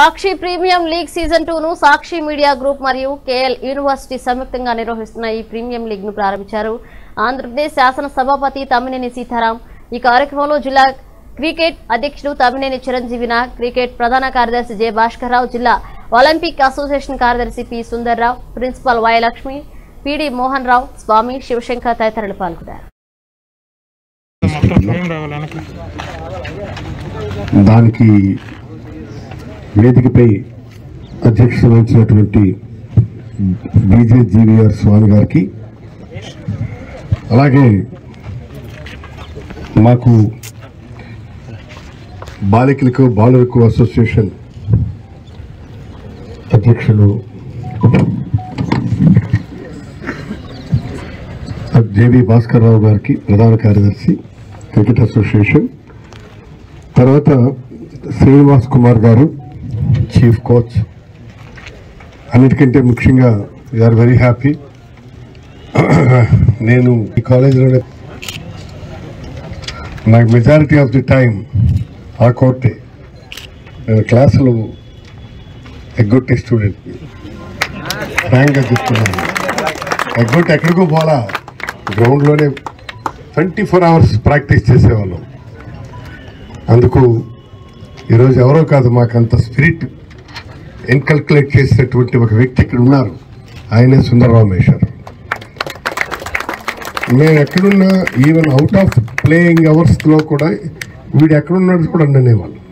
సాక్షి premium league season two ను Sakshi media group మరియు KL university సంయుక్తంగా నిర్వహిస్తున్న ఈ ప్రీమియం లీగ్ ను ప్రారంభించారు ఆంధ్రప్రదేశ్ శాసన సభాపతి తమ్మినేని సీతారాం ఈ కార్యక్రమంలో జిల్లా క్రికెట్ అధ్యక్షుడు తమ్మినేని చిరంజీవి నాగ్ క్రికెట్ ప్రధాన కార్యదర్శి జె భాస్కర్ రావు జిల్లా ఒలింపిక్ అసోసియేషన్ కార్యదర్శి P Sundarrao principal Y Lakshmi PD Mohan Rao Swamy Sivasankar తదితరులు పాల్గొన్నారు మొత్తం ఫ్రేమ్ రావాలి వెనక్కి దానికి వేదికపై అధ్యక్షత వహించినటువంటి బీజే జీవీఆర్ స్వామి గారికి అలాగే మాకు బాలికలకు బాలులకు అసోసియేషన్ అధ్యక్షులు జేబీ భాస్కర్ రావు గారికి ప్రధాన కార్యదర్శి క్రికెట్ అసోసియేషన్ తర్వాత శ్రీనివాస్ కుమార్ గారు చీఫ్ కోచ్ అన్నిటికంటే ముఖ్యంగా వీఆర్ వెరీ హ్యాపీ నేను ఈ కాలేజీలోనే నాకు మెజారిటీ ఆఫ్ ది టైం ఆ కోర్టే నేను క్లాసులో ఎగ్గొట్టే స్టూడెంట్ ఫ్రాంక్గా చెప్తున్నాను ఎగ్గొట్టి ఎక్కడికో పోలా గ్రౌండ్లోనే ట్వంటీ ఫోర్ అవర్స్ ప్రాక్టీస్ చేసేవాళ్ళం అందుకు ఈరోజు ఎవరో కాదు మాకు అంత స్పిరిట్ ఎన్కల్కులేట్ చేసినటువంటి ఒక వ్యక్తి ఇక్కడ ఉన్నారు ఆయనే సుందరరావు మేషర్ మేము ఎక్కడున్నా ఈవెన్ అవుట్ ఆఫ్ ప్లేయింగ్ అవర్స్లో కూడా వీడు ఎక్కడున్నాడు కూడా అనేవాళ్ళు